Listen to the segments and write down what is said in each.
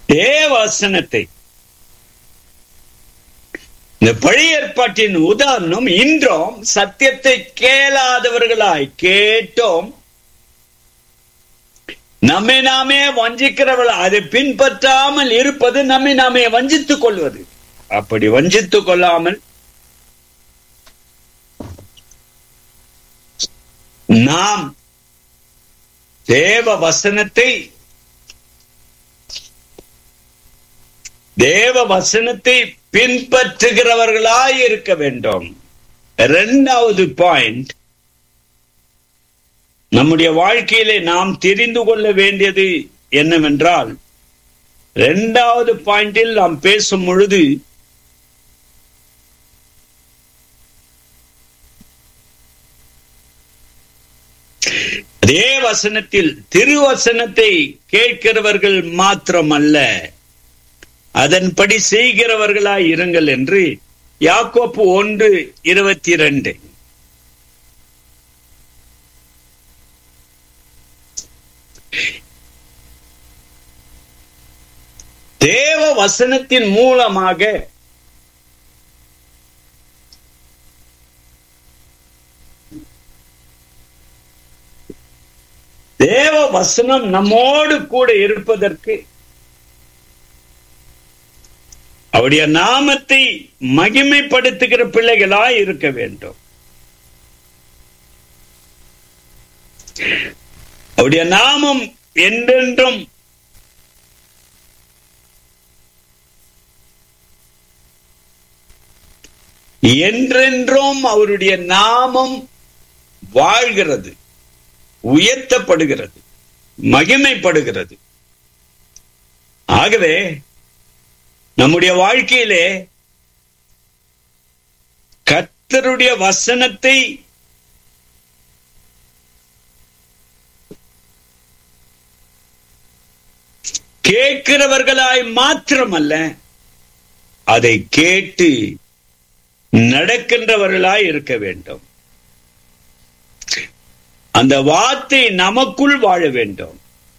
தேவசனத்தை இந்த பழைய ஏற்பாட்டின் உதாரணம் இன்றும் சத்தியத்தை கேளாதவர்களாய் கேட்டோம் நம்மை நாமே வஞ்சிக்கிறவள் அதை பின்பற்றாமல் இருப்பது நம்மை நாமே வஞ்சித்துக் கொள்வது அப்படி வஞ்சித்துக் கொள்ளாமல் நாம் தேவ வசனத்தை தேவ வசனத்தை பின்பற்றுகிறவர்களாய் இருக்க வேண்டும் இரண்டாவது பாயிண்ட் நம்முடைய வாழ்க்கையிலே நாம் தெரிந்து கொள்ள வேண்டியது என்னவென்றால் இரண்டாவது பாயிண்டில் நாம் பேசும் பொழுது அதே வசனத்தில் திருவசனத்தை கேட்கிறவர்கள் மாத்திரமல்ல அதன்படி செய்கிறவர்களாய் இருங்கள் என்று யாக்கோப்பு ஒன்று இருபத்தி இரண்டு தேவ வசனத்தின் மூலமாக தேவ வசனம் நம்மோடு கூட இருப்பதற்கு அவருடைய நாமத்தை மகிமைப்படுத்துகிற பிள்ளைகளாய் இருக்க வேண்டும் அவருடைய நாமம் என்றென்றும் என்றென்றும் அவருடைய நாமம் வாழ்கிறது உயர்த்தப்படுகிறது மகிமைப்படுகிறது ஆகவே நம்முடைய வாழ்க்கையிலே கர்த்தருடைய வசனத்தை கேட்கிறவர்களாய் மாத்திரமல்ல அதை கேட்டு நடக்கின்றவர்களாய் இருக்க வேண்டும் அந்த வார்த்தை நமக்குள் வாழ வேண்டும்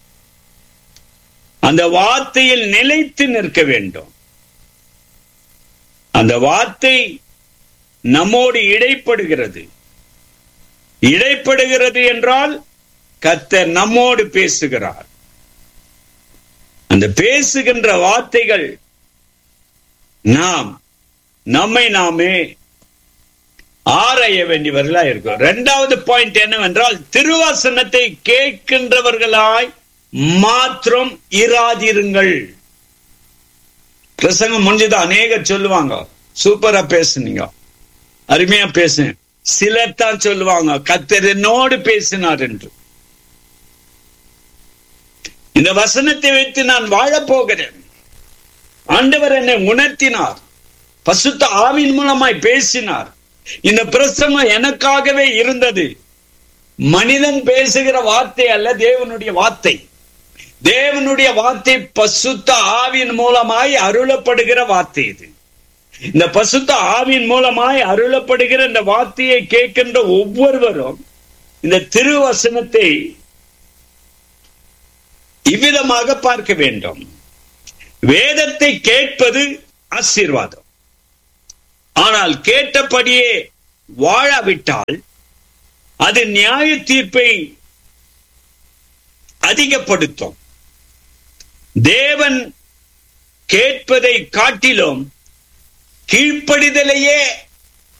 அந்த வார்த்தையில் நிலைத்து நிற்க வேண்டும் அந்த வார்த்தை நம்மோடு இடைப்படுகிறது இடைப்படுகிறது என்றால் கத்தர் நம்மோடு பேசுகிறார் அந்த பேசுகின்ற வார்த்தைகள் நாம் நம்மை நாமே ஆராய வேண்டியவர்களா இருக்கும் இரண்டாவது பாயிண்ட் என்னவென்றால் திருவாசனத்தை கேட்கின்றவர்களாய் மாத்திரம் இராதிருங்கள் பிரசங்கம் முடிஞ்சது அநேக சொல்லுவாங்க சூப்பரா பேசுனீங்க அருமையா பேசுங்க சிலர் தான் சொல்லுவாங்க கத்தர் என்னோடு பேசினார் என்று இந்த வசனத்தை வைத்து நான் வாழப் போகிறேன் ஆண்டவர் என்னை உணர்த்தினார் பசுத்த ஆவின் மூலமாய் பேசினார் இந்த பிரசங்கம் எனக்காகவே இருந்தது மனிதன் பேசுகிற வார்த்தை அல்ல தேவனுடைய வார்த்தை தேவனுடைய வார்த்தை பசுத்த ஆவின் மூலமாய் அருளப்படுகிற வார்த்தை இது இந்த பசுத்த ஆவின் மூலமாய் அருளப்படுகிற இந்த வார்த்தையை கேட்கின்ற ஒவ்வொருவரும் இந்த திருவசனத்தை இவ்விதமாக பார்க்க வேண்டும் வேதத்தை கேட்பது ஆசீர்வாதம் ஆனால் கேட்டபடியே வாழாவிட்டால் அது நியாய தீர்ப்பை அதிகப்படுத்தும் தேவன் கேட்பதை காட்டிலும் கீழ்ப்படிதலையே